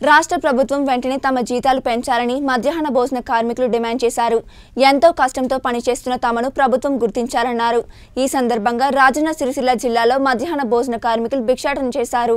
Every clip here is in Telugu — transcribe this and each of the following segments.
రాష్ట్ర ప్రభుత్వం వెంటనే తమ జీతాలు పెంచాలని మధ్యాహ్న భోజన కార్మికులు డిమాండ్ చేశారు ఎంతో కష్టంతో పనిచేస్తున్న తమను ప్రభుత్వం గుర్తించారన్నారు ఈ సందర్భంగా రాజన్న సిరిసిల్ల జిల్లాలో మధ్యాహ్న భోజన కార్మికులు భిక్షాటన చేశారు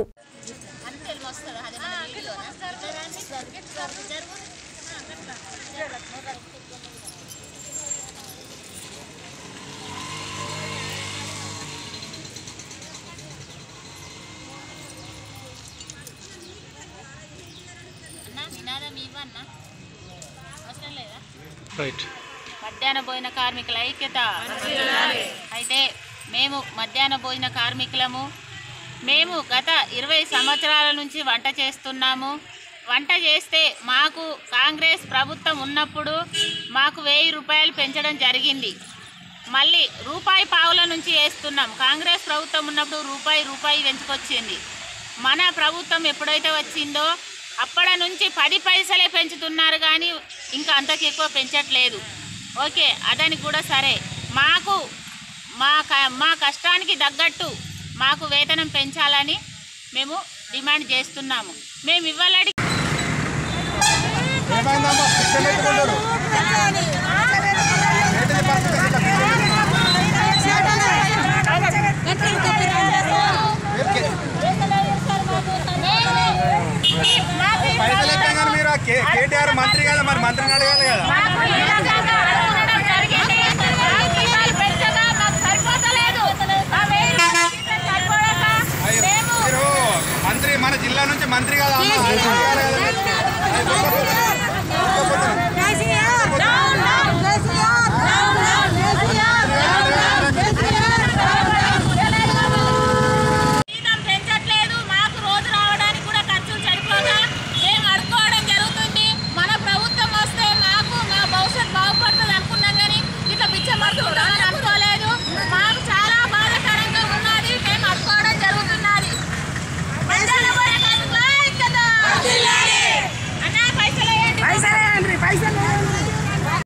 అన్న నినాదం ఇవ్వన్నా అవసరం లేదా రైట్ మధ్యాహ్న భోజన కార్మికుల ఐక్యత అయితే మేము మధ్యాహ్న భోజన కార్మికులము మేము గత ఇరవై సంవత్సరాల నుంచి వంట చేస్తున్నాము వంట చేస్తే మాకు కాంగ్రెస్ ప్రభుత్వం ఉన్నప్పుడు మాకు వెయ్యి రూపాయలు పెంచడం జరిగింది మళ్ళీ రూపాయి పావుల నుంచి వేస్తున్నాం కాంగ్రెస్ ప్రభుత్వం ఉన్నప్పుడు రూపాయి రూపాయి పెంచుకొచ్చింది మన ప్రభుత్వం ఎప్పుడైతే వచ్చిందో అప్పటి నుంచి పది పైసలే పెంచుతున్నారు కానీ ఇంకా అంతకు ఎక్కువ పెంచట్లేదు ఓకే అదని కూడా సరే మాకు మా క- మా కష్టానికి తగ్గట్టు మాకు వేతనం పెంచాలని మేము డిమాండ్ చేస్తున్నాము మేము ఇవ్వాలడి ఏమైందమ్మా శిక్షణ ఎత్తుకుంటారు ఏంటిది పరిస్థితి ఇట్లా పైసలు ఎక్కడ కానీ మీరు ఆ కే- కేటీఆర్ మంత్రి కదా మరి మంత్రిని అడగాలి కదా మాకు ఈ రకంగా అడగడం జరిగింది. మాకు జీతాలు పెంచగా మాకు సరిపోతలేదు. ఆ వెయ్యి రూపాయలు జీతం సరిపోలేక అయ్యో, మేము మీరు మంత్రి మన జిల్లా నుంచి మంత్రి కదా అమ్మా